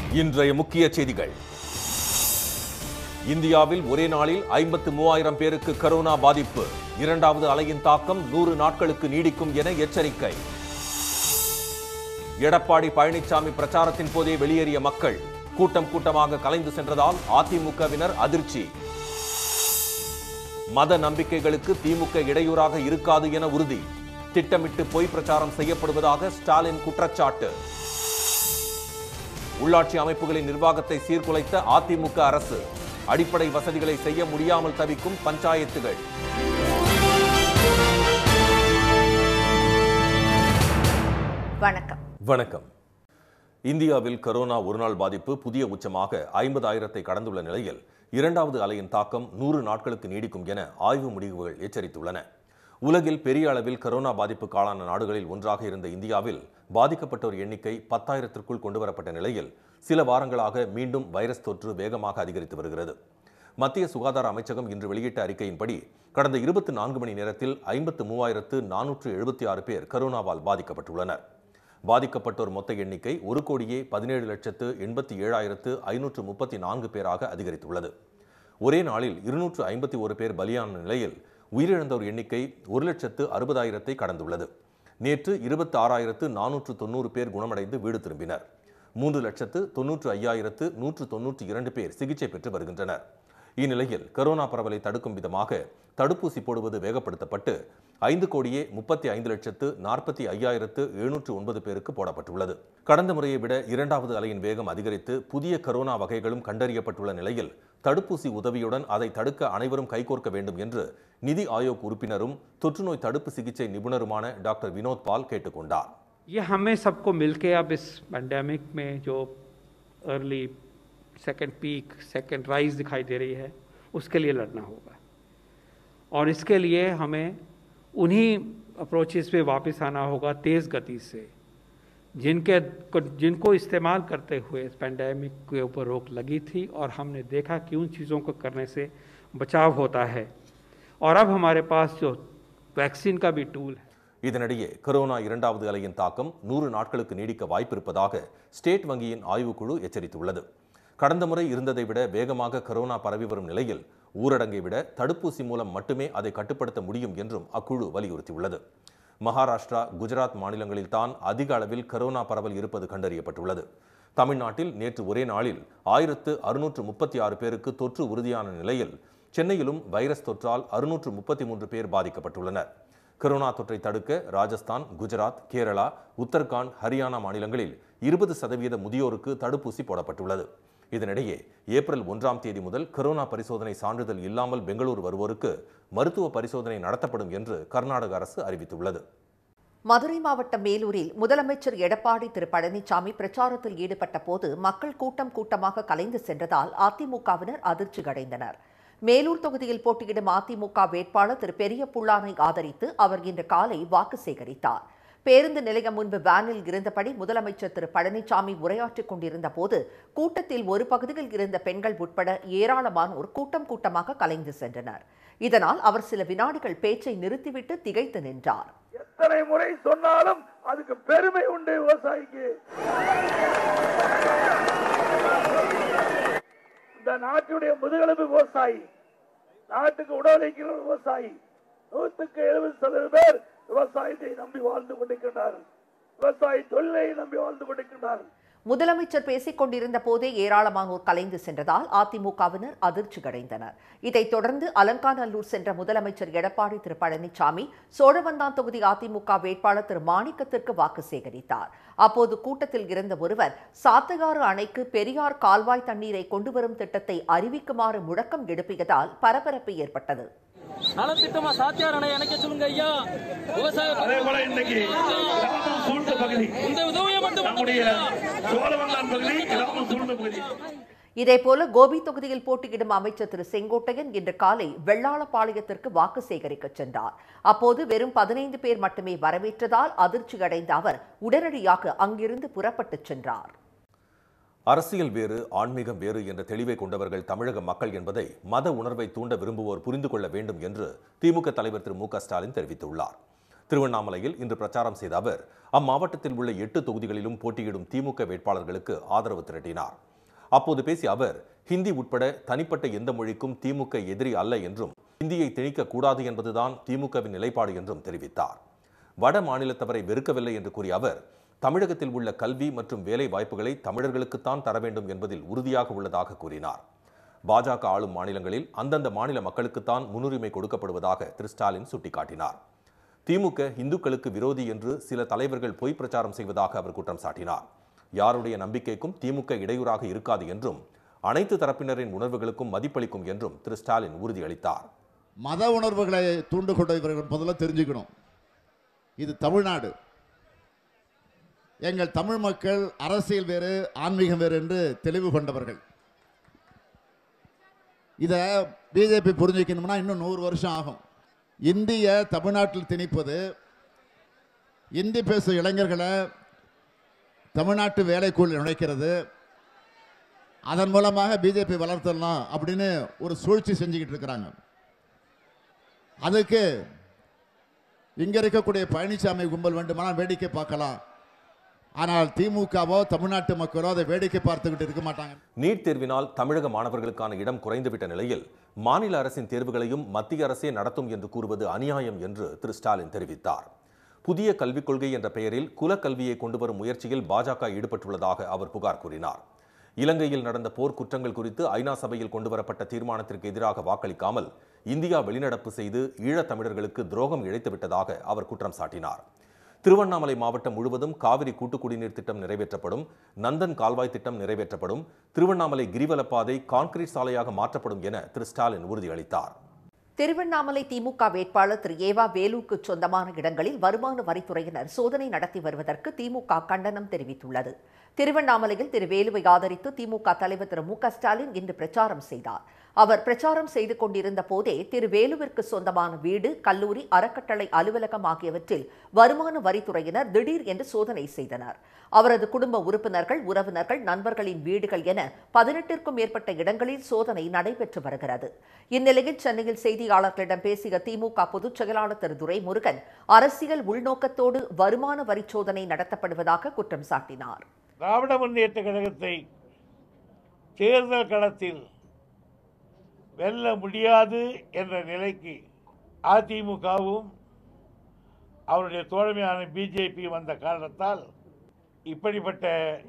இன்றைய முக்கிய செய்திகள் இந்தியாவில் ஒரே நாளில் ஐம்பத்து மூவாயிரம் பேருக்கு கரோனா பாதிப்பு இரண்டாவது அலையின் தாக்கம் நூறு நாட்களுக்கு நீடிக்கும் என எச்சரிக்கை எடப்பாடி பழனிசாமி பிரச்சாரத்தின் போதே வெளியேறிய மக்கள் கூட்டம் கூட்டமாக கலைந்து சென்றதால் அதிமுகவினர் அதிர்ச்சி மத நம்பிக்கைகளுக்கு திமுக இடையூறாக இருக்காது என உறுதி திட்டமிட்டு பொய் பிரச்சாரம் செய்யப்படுவதாக ஸ்டாலின் குற்றச்சாட்டு உள்ளாட்சி அமைப்புகளின் நிர்வாகத்தை சீர்குலைத்த அதிமுக அரசு அடிப்படை வசதிகளை செய்ய முடியாமல் தவிக்கும் பஞ்சாயத்துகள் வணக்கம் வணக்கம் இந்தியாவில் கரோனா ஒருநாள் பாதிப்பு புதிய உச்சமாக ஐம்பதாயிரத்தை கடந்துள்ள நிலையில் இரண்டாவது அலையின் தாக்கம் நூறு நாட்களுக்கு நீடிக்கும் என ஆய்வு முடிவுகள் எச்சரித்துள்ளன உலகில் பெரிய அளவில் கரோனா பாதிப்புக்கு ஆளான நாடுகளில் ஒன்றாக இருந்த இந்தியாவில் பாதிக்கப்பட்டோர் எண்ணிக்கை பத்தாயிரத்திற்குள் கொண்டுவரப்பட்ட நிலையில் சில வாரங்களாக மீண்டும் வைரஸ் தொற்று வேகமாக அதிகரித்து வருகிறது மத்திய சுகாதார அமைச்சகம் இன்று வெளியிட்ட அறிக்கையின்படி கடந்த இருபத்தி நான்கு மணி நேரத்தில் ஐம்பத்து மூவாயிரத்து நானூற்று எழுபத்தி ஆறு பேர் கரோனாவால் பாதிக்கப்பட்டுள்ளனர் பாதிக்கப்பட்டோர் மொத்த எண்ணிக்கை ஒரு கோடியே பதினேழு லட்சத்து எண்பத்தி ஏழாயிரத்து ஐநூற்று முப்பத்தி நான்கு பேராக அதிகரித்துள்ளது ஒரே நாளில் இருநூற்று ஐம்பத்தி ஒரு பேர் பலியான நிலையில் உயிரிழந்தோர் எண்ணிக்கை ஒரு லட்சத்து அறுபதாயிரத்தை கடந்துள்ளது நேற்று இருபத்தி ஆறாயிரத்து நானூற்று தொண்ணூறு பேர் குணமடைந்து வீடு திரும்பினர் மூன்று லட்சத்து தொன்னூற்று ஐயாயிரத்து நூற்று தொன்னூற்றி இரண்டு பேர் சிகிச்சை பெற்று வருகின்றனர் இந்நிலையில் கரோனா பரவலை தடுக்கும் விதமாக தடுப்பூசி போடுவது வேகப்படுத்தப்பட்டு ஐந்து கோடியே முப்பத்தி ஐந்து லட்சத்து நாற்பத்தி ஐயாயிரத்து எழுநூற்று ஒன்பது பேருக்கு போடப்பட்டுள்ளது கடந்த முறையை விட இரண்டாவது அலையின் வேகம் அதிகரித்து புதிய கரோனா வகைகளும் கண்டறியப்பட்டுள்ள நிலையில் தடுப்பூசி உதவியுடன் அதை தடுக்க அனைவரும் கைகோர்க்க வேண்டும் என்று நிதி ஆயோக் உறுப்பினரும் தொற்றுநோய் தடுப்பு சிகிச்சை நிபுணருமான டாக்டர் வினோத் பால் கேட்டுக்கொண்டார் ये हमें सबको मिलके अब इस पैंडेमिक में जो early second peak second rise दिखाई दे रही है उसके लिए लड़ना होगा और इसके लिए हमें उन्हीं अप्रोचेस पे वापस आना होगा तेज़ गति से जिनके जिनको इस्तेमाल करते हुए इस पैंडेमिक के ऊपर रोक लगी थी और हमने देखा कि उन चीज़ों को करने से बचाव होता है और अब हमारे पास जो वैक्सीन का भी टूल है இதனிடையே கரோனா இரண்டாவது அலையின் தாக்கம் நூறு நாட்களுக்கு நீடிக்க வாய்ப்பிருப்பதாக ஸ்டேட் வங்கியின் ஆய்வுக்குழு எச்சரித்துள்ளது கடந்த முறை இருந்ததை விட வேகமாக கரோனா பரவி வரும் நிலையில் ஊரடங்கை விட தடுப்பூசி மூலம் மட்டுமே அதை கட்டுப்படுத்த முடியும் என்றும் அக்குழு வலியுறுத்தியுள்ளது மகாராஷ்டிரா குஜராத் மாநிலங்களில் தான் அதிக அளவில் கரோனா பரவல் இருப்பது கண்டறியப்பட்டுள்ளது தமிழ்நாட்டில் நேற்று ஒரே நாளில் ஆயிரத்து அறுநூற்று முப்பத்தி ஆறு பேருக்கு தொற்று உறுதியான நிலையில் சென்னையிலும் வைரஸ் தொற்றால் அறுநூற்று முப்பத்தி மூன்று பேர் பாதிக்கப்பட்டுள்ளனர் கரோனா தொற்றை தடுக்க ராஜஸ்தான் குஜராத் கேரளா உத்தரகாண்ட் ஹரியானா மாநிலங்களில் இருபது சதவீத முதியோருக்கு தடுப்பூசி போடப்பட்டுள்ளது இதனிடையே ஏப்ரல் ஒன்றாம் தேதி முதல் கரோனா பரிசோதனை சான்றிதழ் இல்லாமல் பெங்களூரு வருவோருக்கு மருத்துவ பரிசோதனை நடத்தப்படும் என்று கர்நாடக அரசு அறிவித்துள்ளது மதுரை மாவட்டம் மேலூரில் முதலமைச்சர் எடப்பாடி திரு பழனிசாமி பிரச்சாரத்தில் ஈடுபட்ட போது மக்கள் கூட்டம் கூட்டமாக கலைந்து சென்றதால் அதிமுகவினர் அதிர்ச்சி அடைந்தனர் மேலூர் தொகுதியில் போட்டியிடும் அதிமுக வேட்பாளர் திரு பெரிய புல்லானை ஆதரித்து அவர் இன்று காலை வாக்கு சேகரித்தார் பேருந்து நிலையம் முன்பு வேனில் இருந்தபடி முதலமைச்சர் திரு பழனிசாமி உரையாற்றிக் கொண்டிருந்த போது கூட்டத்தில் ஒரு பகுதியில் இருந்த பெண்கள் உட்பட ஏராளமானோர் கூட்டம் கூட்டமாக கலைந்து சென்றனர் இதனால் அவர் சில வினாடிகள் பேச்சை நிறுத்திவிட்டு திகைத்து நின்றார் எத்தனை முறை சொன்னாலும் அதுக்கு பெருமை உண்டு விவசாயிக்கு இந்த நாட்டுடைய முதுகெலும்பு விவசாயி நாட்டுக்கு உணவளிக்கிற விவசாயி நூற்றுக்கு எழுபது சதவீதம் பேர் விவசாயத்தை நம்பி வாழ்ந்து கொண்டிருக்கின்றார் விவசாய தொழிலை நம்பி வாழ்ந்து கொண்டிருக்கின்றார் முதலமைச்சர் பேசிக் கொண்டிருந்த போதே ஏராளமானோர் கலைந்து சென்றதால் அதிமுகவினர் அதிர்ச்சி அடைந்தனர் இதைத் தொடர்ந்து அலங்காநல்லூர் சென்ற முதலமைச்சர் எடப்பாடி திரு பழனிசாமி சோழவந்தான் தொகுதி அதிமுக வேட்பாளர் திரு மாணிக்கத்திற்கு வாக்கு சேகரித்தார் அப்போது கூட்டத்தில் இருந்த ஒருவர் சாத்தகாறு அணைக்கு பெரியார் கால்வாய் தண்ணீரை கொண்டுவரும் திட்டத்தை அறிவிக்குமாறு முழக்கம் எழுப்பியதால் பரபரப்பு ஏற்பட்டது நலத்திட்டமா சாத்தியார் அணை இணைக்க சொல்லுங்க ஐயா விவசாய அதே போல இன்னைக்கு கிராமம் சூழ்ந்த பகுதி இந்த உதவியை மட்டும் நம்முடைய சோழவந்தான் பகுதி கிராமம் சூழ்ந்த பகுதி இதேபோல கோபி தொகுதியில் போட்டியிடும் அமைச்சர் திரு செங்கோட்டையன் இன்று காலை வெள்ளாளப்பாளையத்திற்கு வாக்கு சேகரிக்க சென்றார் அப்போது வெறும் பதினைந்து பேர் மட்டுமே வரவேற்றதால் அதிர்ச்சி அடைந்த அவர் உடனடியாக அங்கிருந்து புறப்பட்டுச் சென்றார் அரசியல் வேறு ஆன்மீகம் வேறு என்ற தெளிவை கொண்டவர்கள் தமிழக மக்கள் என்பதை மத உணர்வை தூண்ட விரும்புவோர் புரிந்து கொள்ள வேண்டும் என்று திமுக தலைவர் திரு மு க ஸ்டாலின் தெரிவித்துள்ளார் திருவண்ணாமலையில் இன்று பிரச்சாரம் செய்த அவர் அம்மாவட்டத்தில் உள்ள எட்டு தொகுதிகளிலும் போட்டியிடும் திமுக வேட்பாளர்களுக்கு ஆதரவு திரட்டினார் அப்போது பேசிய அவர் ஹிந்தி உட்பட தனிப்பட்ட எந்த மொழிக்கும் திமுக எதிரி அல்ல என்றும் ஹிந்தியை திணிக்க கூடாது என்பதுதான் திமுகவின் நிலைப்பாடு என்றும் தெரிவித்தார் வட மாநிலத்தவரை வெறுக்கவில்லை என்று கூறிய அவர் தமிழகத்தில் உள்ள கல்வி மற்றும் வேலை வாய்ப்புகளை தமிழர்களுக்குத்தான் தர வேண்டும் என்பதில் உறுதியாக உள்ளதாக கூறினார் பாஜக ஆளும் மாநிலங்களில் அந்தந்த மாநில மக்களுக்குத்தான் முன்னுரிமை கொடுக்கப்படுவதாக திரு ஸ்டாலின் சுட்டிக்காட்டினார் திமுக இந்துக்களுக்கு விரோதி என்று சில தலைவர்கள் பொய் பிரச்சாரம் செய்வதாக அவர் குற்றம் சாட்டினார் யாருடைய நம்பிக்கைக்கும் திமுக இடையூறாக இருக்காது என்றும் அனைத்து தரப்பினரின் உணர்வுகளுக்கும் மதிப்பளிக்கும் என்றும் திரு ஸ்டாலின் உறுதியளித்தார் மத உணர்வுகளை தூண்டு கொண்ட இவர்கள் முதல்ல தெரிஞ்சுக்கணும் இது தமிழ்நாடு எங்கள் தமிழ் மக்கள் அரசியல் வேறு ஆன்மீகம் வேறு என்று தெளிவு கொண்டவர்கள் இதை பிஜேபி புரிஞ்சுக்கணும்னா இன்னும் நூறு வருஷம் ஆகும் இந்திய தமிழ்நாட்டில் திணிப்பது இந்தி பேசும் இளைஞர்களை தமிழ்நாட்டு வேலைக்குள் நுழைக்கிறது அதன் மூலமாக பிஜேபி வளர்த்தலாம் அப்படின்னு ஒரு சூழ்ச்சி செஞ்சுக்கிட்டு இருக்கிறாங்க அதுக்கு இங்க இருக்கக்கூடிய பழனிசாமி கும்பல் வேண்டுமானால் வேடிக்கை பார்க்கலாம் ஆனால் திமுகவோ தமிழ்நாட்டு மக்களோ அதை வேடிக்கை பார்த்துக்கிட்டு இருக்க மாட்டாங்க நீட் தேர்வினால் தமிழக மாணவர்களுக்கான இடம் குறைந்துவிட்ட நிலையில் மாநில அரசின் தேர்வுகளையும் மத்திய அரசே நடத்தும் என்று கூறுவது அநியாயம் என்று திரு ஸ்டாலின் தெரிவித்தார் புதிய கல்விக் கொள்கை என்ற பெயரில் குலக்கல்வியை கொண்டுவரும் முயற்சியில் பாஜக ஈடுபட்டுள்ளதாக அவர் புகார் கூறினார் இலங்கையில் நடந்த போர் குற்றங்கள் குறித்து ஐநா சபையில் கொண்டுவரப்பட்ட தீர்மானத்திற்கு எதிராக வாக்களிக்காமல் இந்தியா வெளிநடப்பு செய்து ஈழத் தமிழர்களுக்கு துரோகம் இழைத்துவிட்டதாக அவர் குற்றம் சாட்டினார் திருவண்ணாமலை மாவட்டம் முழுவதும் காவிரி கூட்டு குடிநீர் திட்டம் நிறைவேற்றப்படும் நந்தன் கால்வாய் திட்டம் நிறைவேற்றப்படும் திருவண்ணாமலை கிரிவலப்பாதை கான்கிரீட் சாலையாக மாற்றப்படும் என திரு ஸ்டாலின் உறுதியளித்தார் திருவண்ணாமலை திமுக வேட்பாளர் திரு ஏவா வேலுக்கு சொந்தமான இடங்களில் வருமான வரித்துறையினர் சோதனை நடத்தி வருவதற்கு திமுக கண்டனம் தெரிவித்துள்ளது திருவண்ணாமலையில் திரு வேலுவை ஆதரித்து திமுக தலைவர் திரு மு க ஸ்டாலின் இன்று பிரச்சாரம் செய்தார் அவர் பிரச்சாரம் செய்து கொண்டிருந்த போதே திரு வேலுவிற்கு சொந்தமான வீடு கல்லூரி அறக்கட்டளை அலுவலகம் ஆகியவற்றில் வருமான வரித்துறையினர் திடீர் என்று சோதனை செய்தனர் அவரது குடும்ப உறுப்பினர்கள் உறவினர்கள் நண்பர்களின் வீடுகள் என பதினெட்டிற்கும் மேற்பட்ட இடங்களில் சோதனை நடைபெற்று வருகிறது இந்நிலையில் சென்னையில் செய்தியாளர்களிடம் பேசிய திமுக பொதுச் செயலாளர் திரு துரைமுருகன் அரசியல் உள்நோக்கத்தோடு வருமான வரி சோதனை நடத்தப்படுவதாக குற்றம் சாட்டினார் திராவிட முன்னேற்ற கழகத்தை தேர்தல் களத்தில் வெல்ல முடியாது என்ற நிலைக்கு அதிமுகவும் அவருடைய தோழமையான பிஜேபி வந்த காரணத்தால் இப்படிப்பட்ட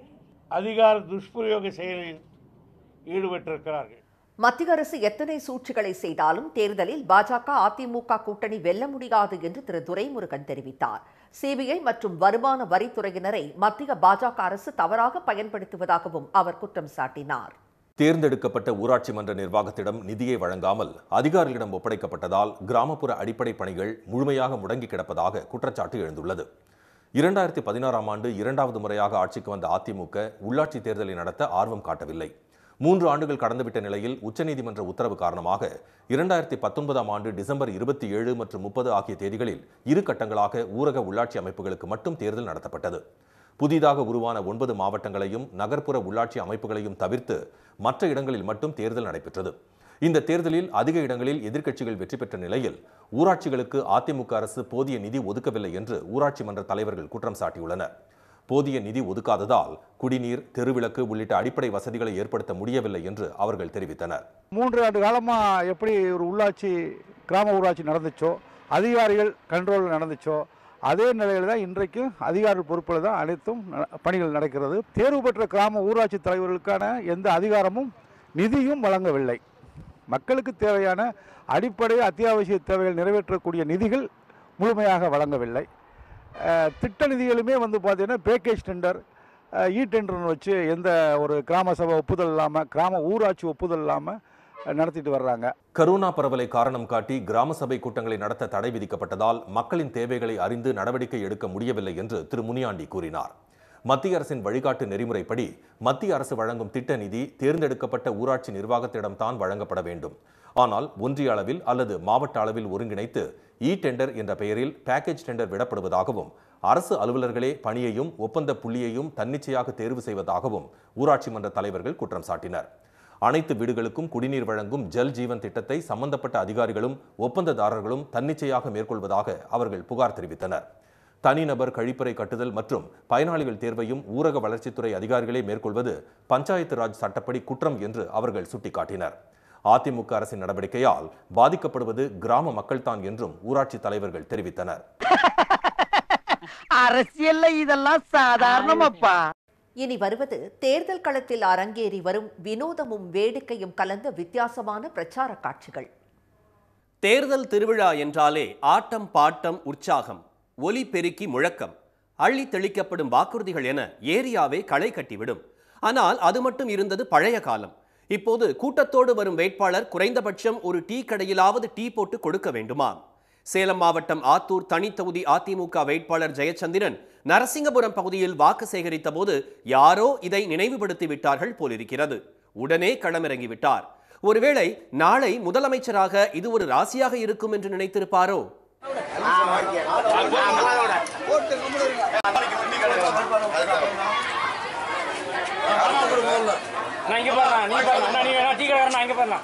அதிகார துஷ்பிரயோக செயலில் ஈடுபட்டிருக்கிறார்கள் மத்திய அரசு எத்தனை சூழ்ச்சிகளை செய்தாலும் தேர்தலில் பாஜக அதிமுக கூட்டணி வெல்ல முடியாது என்று திரு துரைமுருகன் தெரிவித்தார் சிபிஐ மற்றும் வருமான வரித்துறையினரை மத்திய பாஜக அரசு தவறாக பயன்படுத்துவதாகவும் அவர் குற்றம் சாட்டினார் தேர்ந்தெடுக்கப்பட்ட ஊராட்சி மன்ற நிர்வாகத்திடம் நிதியை வழங்காமல் அதிகாரிகளிடம் ஒப்படைக்கப்பட்டதால் கிராமப்புற அடிப்படை பணிகள் முழுமையாக முடங்கி கிடப்பதாக குற்றச்சாட்டு எழுந்துள்ளது இரண்டாயிரத்தி பதினாறாம் ஆண்டு இரண்டாவது முறையாக ஆட்சிக்கு வந்த அதிமுக உள்ளாட்சி தேர்தலை நடத்த ஆர்வம் காட்டவில்லை மூன்று ஆண்டுகள் கடந்துவிட்ட நிலையில் உச்சநீதிமன்ற உத்தரவு காரணமாக இரண்டாயிரத்தி பத்தொன்பதாம் ஆண்டு டிசம்பர் இருபத்தி ஏழு மற்றும் முப்பது ஆகிய தேதிகளில் இரு கட்டங்களாக ஊரக உள்ளாட்சி அமைப்புகளுக்கு மட்டும் தேர்தல் நடத்தப்பட்டது புதிதாக உருவான ஒன்பது மாவட்டங்களையும் நகர்ப்புற உள்ளாட்சி அமைப்புகளையும் தவிர்த்து மற்ற இடங்களில் மட்டும் தேர்தல் நடைபெற்றது இந்த தேர்தலில் அதிக இடங்களில் எதிர்க்கட்சிகள் வெற்றி பெற்ற நிலையில் ஊராட்சிகளுக்கு அதிமுக அரசு போதிய நிதி ஒதுக்கவில்லை என்று ஊராட்சி மன்ற தலைவர்கள் குற்றம் சாட்டியுள்ளனர் போதிய நிதி ஒதுக்காததால் குடிநீர் தெருவிளக்கு உள்ளிட்ட அடிப்படை வசதிகளை ஏற்படுத்த முடியவில்லை என்று அவர்கள் தெரிவித்தனர் மூன்று ஆண்டு காலமாக எப்படி ஒரு உள்ளாட்சி கிராம ஊராட்சி நடந்துச்சோ அதிகாரிகள் கண்ட்ரோல் நடந்துச்சோ அதே நிலையில் தான் இன்றைக்கும் அதிகாரி பொறுப்பில் தான் அனைத்தும் ந- பணிகள் நடக்கிறது தேர்வு பெற்ற கிராம ஊராட்சி தலைவர்களுக்கான எந்த அதிகாரமும் நிதியும் வழங்கவில்லை மக்களுக்கு தேவையான அடிப்படை அத்தியாவசிய தேவைகள் நிறைவேற்றக்கூடிய நிதிகள் முழுமையாக வழங்கவில்லை அஹ், திட்ட நிதிகளுமே வந்து பார்த்தீங்கன்னா பேக்கேஜ் டெண்டர் இ டெண்டர்னு வச்சு எந்த ஒரு கிராம சபை ஒப்புதல் இல்லாமல் கிராம ஊராட்சி ஒப்புதல் இல்லாமல் நடத்திட்டு வர்றாங்க கரோனா பரவலை காரணம் காட்டி கிராம சபை கூட்டங்களை நடத்த தடை விதிக்கப்பட்டதால் மக்களின் தேவைகளை அறிந்து நடவடிக்கை எடுக்க முடியவில்லை என்று திரு முனியாண்டி கூறினார் மத்திய அரசின் வழிகாட்டு நெறிமுறைப்படி மத்திய அரசு வழங்கும் திட்ட நிதி தேர்ந்தெடுக்கப்பட்ட ஊராட்சி நிர்வாகத்திடம்தான் வழங்கப்பட வேண்டும் ஆனால் ஒன்றிய அளவில் அல்லது மாவட்ட அளவில் ஒருங்கிணைத்து இ டெண்டர் என்ற பெயரில் பேக்கேஜ் டெண்டர் விடப்படுவதாகவும் அரசு அலுவலர்களே பணியையும் ஒப்பந்த புள்ளியையும் தன்னிச்சையாக தேர்வு செய்வதாகவும் ஊராட்சி மன்ற தலைவர்கள் குற்றம் சாட்டினர் அனைத்து வீடுகளுக்கும் குடிநீர் வழங்கும் ஜல் ஜீவன் திட்டத்தை சம்பந்தப்பட்ட அதிகாரிகளும் ஒப்பந்ததாரர்களும் தன்னிச்சையாக மேற்கொள்வதாக அவர்கள் புகார் தெரிவித்தனர் தனிநபர் கழிப்பறை கட்டுதல் மற்றும் பயனாளிகள் தேர்வையும் ஊரக வளர்ச்சித்துறை அதிகாரிகளே மேற்கொள்வது பஞ்சாயத்து ராஜ் சட்டப்படி குற்றம் என்று அவர்கள் சுட்டிக்காட்டினர் அதிமுக அரசின் நடவடிக்கையால் பாதிக்கப்படுவது கிராம மக்கள்தான் என்றும் ஊராட்சி தலைவர்கள் தெரிவித்தனர் அரசியல்ல இதெல்லாம் சாதாரணமாப்பா இனி வருவது தேர்தல் களத்தில் அரங்கேறி வரும் வினோதமும் வேடிக்கையும் கலந்த வித்தியாசமான பிரச்சார காட்சிகள் தேர்தல் திருவிழா என்றாலே ஆட்டம் பாட்டம் உற்சாகம் ஒலி பெருக்கி முழக்கம் அள்ளி தெளிக்கப்படும் வாக்குறுதிகள் என ஏரியாவே களை கட்டிவிடும் ஆனால் அது மட்டும் இருந்தது பழைய காலம் இப்போது கூட்டத்தோடு வரும் வேட்பாளர் குறைந்தபட்சம் ஒரு டீ கடையிலாவது டீ போட்டு கொடுக்க வேண்டுமா சேலம் மாவட்டம் ஆத்தூர் தனித்தொகுதி அதிமுக வேட்பாளர் ஜெயச்சந்திரன் நரசிங்கபுரம் பகுதியில் வாக்கு சேகரித்த போது யாரோ இதை நினைவுபடுத்தி விட்டார்கள் போலிருக்கிறது உடனே களமிறங்கி விட்டார் ஒருவேளை நாளை முதலமைச்சராக இது ஒரு ராசியாக இருக்கும் என்று நினைத்திருப்பாரோ நான் இங்க பாருங்க நீங்க பாருங்க அண்ணா, நீங்க வேணா டீ கடை நான் இங்க பாருங்க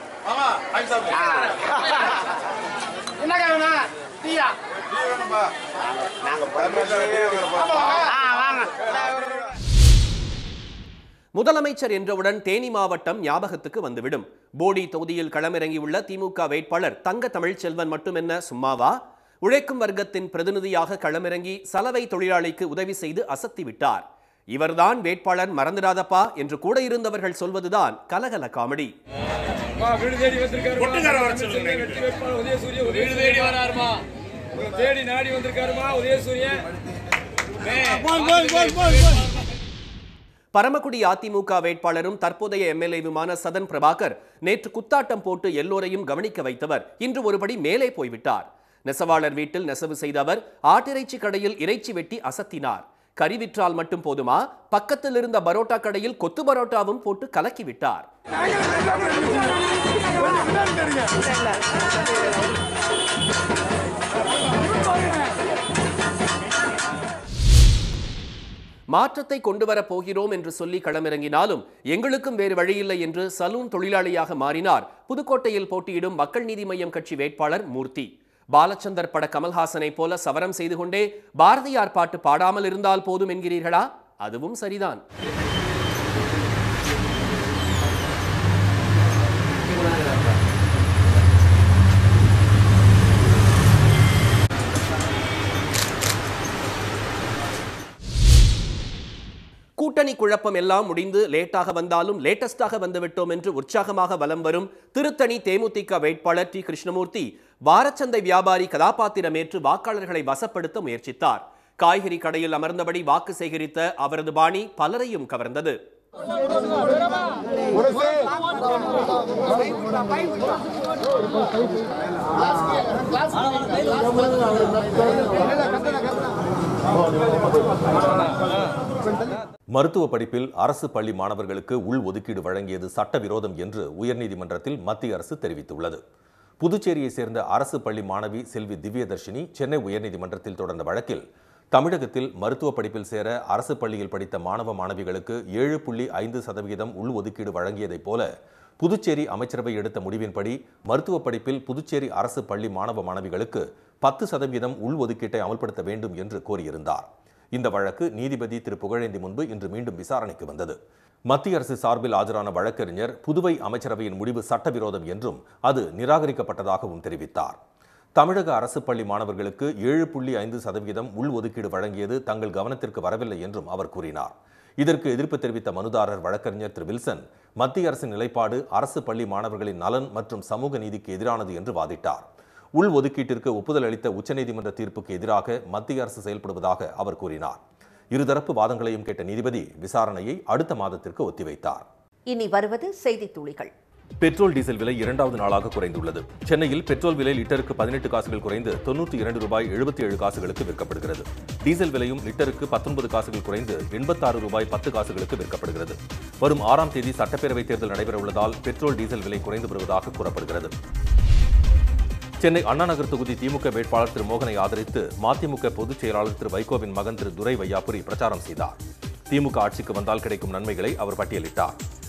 முதலமைச்சர் என்றவுடன் தேனி மாவட்டம் ஞாபகத்துக்கு வந்துவிடும் போடி தொகுதியில் களமிறங்கியுள்ள திமுக வேட்பாளர் தங்க தமிழ்ச்செல்வன் மட்டுமென்ன சும்மாவா உழைக்கும் வர்க்கத்தின் பிரதிநிதியாக களமிறங்கி சலவை தொழிலாளிக்கு உதவி செய்து அசத்தி விட்டார் இவர்தான் வேட்பாளர் மறந்துடாதப்பா என்று கூட இருந்தவர்கள் சொல்வதுதான் கலகல காமெடி வீடு தேடி வந்திருக்காருமா வெற்றி வேட்பாளர் உதயசூரியன் வீடு தேடி வராருமா தேடி நாடி வந்திருக்காருமா உதயசூரியன் பரமக்குடி அதிமுக வேட்பாளரும் தற்போதைய எம்எல்ஏவுமான சதன் பிரபாகர் நேற்று குத்தாட்டம் போட்டு எல்லோரையும் கவனிக்க வைத்தவர் இன்று ஒருபடி மேலே போய்விட்டார் நெசவாளர் வீட்டில் நெசவு செய்த அவர் ஆட்டிறைச்சி கடையில் இறைச்சி வெட்டி அசத்தினார் கறி விற்றால் மட்டும் போதுமா பக்கத்தில் இருந்த பரோட்டா கடையில் கொத்து பரோட்டாவும் போட்டு கலக்கி விட்டார் மாற்றத்தை கொண்டு வரப் போகிறோம் என்று சொல்லி களமிறங்கினாலும் எங்களுக்கும் வேறு வழியில்லை என்று சலூன் தொழிலாளியாக மாறினார் புதுக்கோட்டையில் போட்டியிடும் மக்கள் நீதி மய்யம் கட்சி வேட்பாளர் மூர்த்தி பாலச்சந்தர் பட கமல்ஹாசனை போல சவரம் செய்து கொண்டே பாரதியார் பாட்டு பாடாமல் இருந்தால் போதும் என்கிறீர்களா அதுவும் சரிதான் கூட்டணி குழப்பம் எல்லாம் முடிந்து லேட்டாக வந்தாலும் லேட்டஸ்டாக வந்துவிட்டோம் என்று உற்சாகமாக வலம் வரும் திருத்தணி தேமுதிக வேட்பாளர் டி கிருஷ்ணமூர்த்தி வாரச்சந்தை வியாபாரி கதாபாத்திரமேற்று வாக்காளர்களை வசப்படுத்த முயற்சித்தார் காய்கறி கடையில் அமர்ந்தபடி வாக்கு சேகரித்த அவரது பாணி பலரையும் கவர்ந்தது மருத்துவ படிப்பில் அரசு பள்ளி மாணவர்களுக்கு உள் ஒதுக்கீடு வழங்கியது சட்டவிரோதம் என்று உயர்நீதிமன்றத்தில் மத்திய அரசு தெரிவித்துள்ளது புதுச்சேரியை சேர்ந்த அரசு பள்ளி மாணவி செல்வி திவ்யதர்ஷினி சென்னை உயர்நீதிமன்றத்தில் தொடர்ந்த வழக்கில் தமிழகத்தில் மருத்துவ படிப்பில் சேர அரசு பள்ளியில் படித்த மாணவ மாணவிகளுக்கு ஏழு புள்ளி ஐந்து சதவிகிதம் உள் ஒதுக்கீடு வழங்கியதைப் போல புதுச்சேரி அமைச்சரவை எடுத்த முடிவின்படி மருத்துவ படிப்பில் புதுச்சேரி அரசு பள்ளி மாணவ மாணவிகளுக்கு பத்து சதவீதம் உள் ஒதுக்கீட்டை அமல்படுத்த வேண்டும் என்று கோரியிருந்தார் இந்த வழக்கு நீதிபதி திரு புகழேந்தி முன்பு இன்று மீண்டும் விசாரணைக்கு வந்தது மத்திய அரசு சார்பில் ஆஜரான வழக்கறிஞர் புதுவை அமைச்சரவையின் முடிவு சட்டவிரோதம் என்றும் அது நிராகரிக்கப்பட்டதாகவும் தெரிவித்தார் தமிழக அரசு பள்ளி மாணவர்களுக்கு ஏழு புள்ளி ஐந்து சதவீதம் உள் ஒதுக்கீடு வழங்கியது தங்கள் கவனத்திற்கு வரவில்லை என்றும் அவர் கூறினார் இதற்கு எதிர்ப்பு தெரிவித்த மனுதாரர் வழக்கறிஞர் திரு வில்சன் மத்திய அரசின் நிலைப்பாடு அரசு பள்ளி மாணவர்களின் நலன் மற்றும் சமூக நீதிக்கு எதிரானது என்று வாதிட்டார் உள் ஒதுக்கீட்டிற்கு ஒப்புதல் அளித்த உச்சநீதிமன்ற தீர்ப்புக்கு எதிராக மத்திய அரசு செயல்படுவதாக அவர் கூறினார் இருதரப்பு வாதங்களையும் கேட்ட நீதிபதி விசாரணையை அடுத்த மாதத்திற்கு ஒத்திவைத்தார் இனி வருவது செய்தித் துளிகள் பெட்ரோல் டீசல் விலை இரண்டாவது நாளாக குறைந்துள்ளது சென்னையில் பெட்ரோல் விலை லிட்டருக்கு பதினெட்டு காசுகள் குறைந்து தொண்ணூற்றி இரண்டு ரூபாய் எழுபத்தி ஏழு காசுகளுக்கு விற்கப்படுகிறது டீசல் விலையும் லிட்டருக்கு பத்தொன்பது காசுகள் குறைந்து எண்பத்தாறு ரூபாய் பத்து காசுகளுக்கு விற்கப்படுகிறது வரும் ஆறாம் தேதி சட்டப்பேரவைத் தேர்தல் நடைபெறவுள்ளதால் பெட்ரோல் டீசல் விலை குறைந்து வருவதாக கூறப்படுகிறது சென்னை அண்ணா நகர் தொகுதி திமுக வேட்பாளர் திரு மோகனை ஆதரித்து மதிமுக பொதுச் செயலாளர் திரு வைகோவின் மகன் திரு துரை வையாபுரி பிரச்சாரம் செய்தார் திமுக ஆட்சிக்கு வந்தால் கிடைக்கும் நன்மைகளை அவர் பட்டியலிட்டார்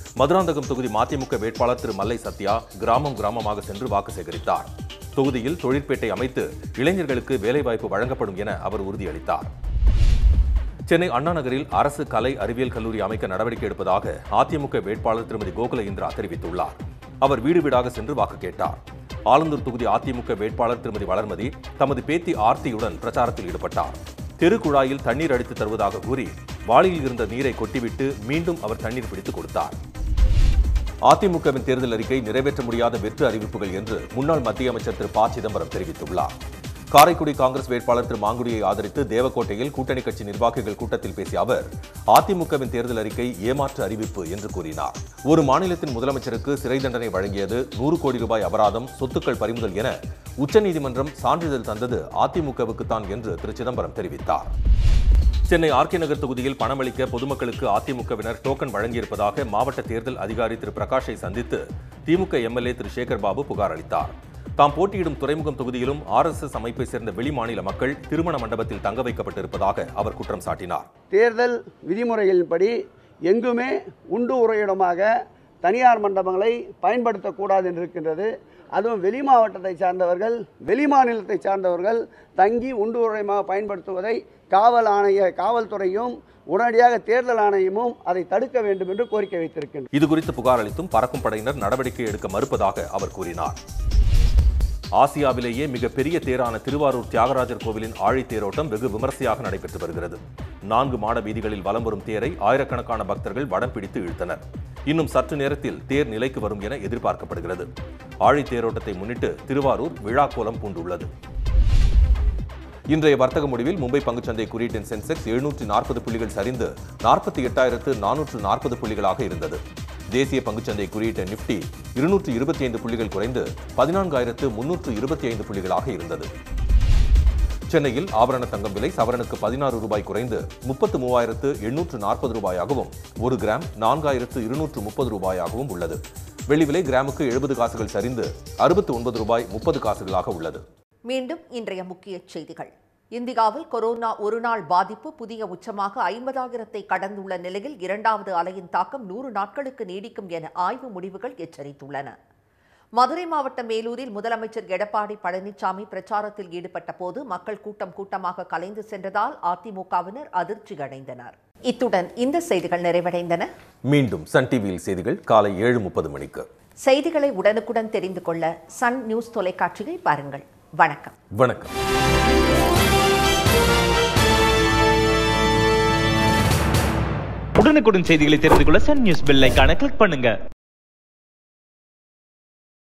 மதுராந்தகம் தொகுதி மதிமுக வேட்பாளர் திரு மல்லை சத்யா கிராமம் கிராமமாக சென்று வாக்கு சேகரித்தார் தொகுதியில் தொழிற்பேட்டை அமைத்து இளைஞர்களுக்கு வேலைவாய்ப்பு வழங்கப்படும் என அவர் உறுதியளித்தார் சென்னை அண்ணா நகரில் அரசு கலை அறிவியல் கல்லூரி அமைக்க நடவடிக்கை எடுப்பதாக அதிமுக வேட்பாளர் திருமதி கோகுல இந்திரா தெரிவித்துள்ளார் அவர் வீடு வீடாக சென்று வாக்கு கேட்டார் ஆலந்தூர் தொகுதி அதிமுக வேட்பாளர் திருமதி வளர்மதி தமது பேத்தி ஆர்த்தியுடன் பிரச்சாரத்தில் ஈடுபட்டார் தெருக்குழாயில் தண்ணீர் அடித்து தருவதாக கூறி வாளியில் இருந்த நீரை கொட்டிவிட்டு மீண்டும் அவர் தண்ணீர் பிடித்து கொடுத்தார் அதிமுகவின் தேர்தல் அறிக்கை நிறைவேற்ற முடியாத வெற்று அறிவிப்புகள் என்று முன்னாள் மத்திய அமைச்சர் திரு ப சிதம்பரம் தெரிவித்துள்ளார் காரைக்குடி காங்கிரஸ் வேட்பாளர் திரு மாங்குடியை ஆதரித்து தேவக்கோட்டையில் கூட்டணி கட்சி நிர்வாகிகள் கூட்டத்தில் பேசிய அவர் அதிமுகவின் தேர்தல் அறிக்கை ஏமாற்று அறிவிப்பு என்று கூறினார் ஒரு மாநிலத்தின் முதலமைச்சருக்கு சிறை தண்டனை வழங்கியது நூறு கோடி ரூபாய் அபராதம் சொத்துக்கள் பறிமுதல் என உச்சநீதிமன்றம் சான்றிதழ் தந்தது அதிமுகவுக்குத்தான் என்று திரு சிதம்பரம் தெரிவித்தார் சென்னை ஆர்கே நகர் தொகுதியில் பணமளிக்க பொதுமக்களுக்கு அதிமுகவினர் டோக்கன் வழங்கியிருப்பதாக மாவட்ட தேர்தல் அதிகாரி திரு பிரகாஷை சந்தித்து திமுக எம்எல்ஏ திரு சேகர் பாபு புகார் அளித்தார் தாம் போட்டியிடும் துறைமுகம் தொகுதியிலும் ஆர்எஸ்எஸ் அமைப்பை சேர்ந்த வெளிமாநில மக்கள் திருமண மண்டபத்தில் தங்க வைக்கப்பட்டிருப்பதாக அவர் குற்றம் சாட்டினார் தேர்தல் விதிமுறைகளின்படி எங்குமே உண்டு உறையிடமாக தனியார் மண்டபங்களை பயன்படுத்தக்கூடாது என்று இருக்கின்றது அதுவும் வெளி மாவட்டத்தை சார்ந்தவர்கள் வெளி மாநிலத்தை சார்ந்தவர்கள் தங்கி உண்டு உறையமாக பயன்படுத்துவதை காவல் ஆணைய காவல்துறையும் உடனடியாக தேர்தல் ஆணையமும் அதை தடுக்க வேண்டும் என்று கோரிக்கை வைத்திருக்கின்றனர் இது குறித்து புகார் அளித்தும் பறக்கும் படையினர் நடவடிக்கை எடுக்க மறுப்பதாக அவர் கூறினார் ஆசியாவிலேயே மிகப்பெரிய தேரான திருவாரூர் தியாகராஜர் கோவிலின் ஆழி தேரோட்டம் வெகு விமர்சையாக நடைபெற்று வருகிறது நான்கு மாட வீதிகளில் வலம் வரும் தேரை ஆயிரக்கணக்கான பக்தர்கள் வடம் பிடித்து இழுத்தனர் இன்னும் சற்று நேரத்தில் தேர் நிலைக்கு வரும் என எதிர்பார்க்கப்படுகிறது ஆழி தேரோட்டத்தை முன்னிட்டு திருவாரூர் விழாக்கோலம் பூண்டுள்ளது இன்றைய வர்த்தக முடிவில் மும்பை பங்குச்சந்தை குறியீட்டின் சென்செக்ஸ் எழுநூற்றி நாற்பது புள்ளிகள் சரிந்து நாற்பத்தி எட்டாயிரத்து நானூற்று நாற்பது புள்ளிகளாக இருந்தது தேசிய பங்குச்சந்தை குறியீட்டு நிப்டி இருநூற்று இருபத்தி ஐந்து புள்ளிகள் குறைந்து பதினான்காயிரத்து முன்னூற்று இருபத்தி ஐந்து புள்ளிகளாக இருந்தது சென்னையில் ஆபரண தங்கம் விலை சவரனுக்கு பதினாறு ரூபாய் குறைந்து முப்பத்து மூவாயிரத்து எண்ணூற்று நாற்பது ரூபாயாகவும் ஒரு கிராம் நான்காயிரத்து இருநூற்று முப்பது ரூபாயாகவும் உள்ளது வெள்ளி விலை கிராமுக்கு எழுபது காசுகள் சரிந்து அறுபத்து ஒன்பது ரூபாய் முப்பது காசுகளாக உள்ளது மீண்டும் இன்றைய முக்கிய செய்திகள் இந்தியாவில் கொரோனா ஒருநாள் பாதிப்பு புதிய உச்சமாக ஐம்பதாயிரத்தை கடந்துள்ள நிலையில் இரண்டாவது அலையின் தாக்கம் நூறு நாட்களுக்கு நீடிக்கும் என ஆய்வு முடிவுகள் எச்சரித்துள்ளன மதுரை மாவட்டம் மேலூரில் முதலமைச்சர் எடப்பாடி பழனிசாமி பிரச்சாரத்தில் ஈடுபட்ட போது மக்கள் கூட்டம் கூட்டமாக கலைந்து சென்றதால் அதிமுகவினர் அதிர்ச்சி அடைந்தனர் இத்துடன் இந்த செய்திகள் நிறைவடைந்தன மீண்டும் சன் டிவியில் செய்திகள் காலை ஏழு முப்பது மணிக்கு செய்திகளை உடனுக்குடன் தெரிந்து கொள்ள சன் நியூஸ் தொலைக்காட்சியை பாருங்கள் வணக்கம் வணக்கம் உடனுக்குடன் செய்திகளை தெரிந்து கொள்ள சன் நியூஸ் பெல் ஐகானை கிளிக் பண்ணுங்க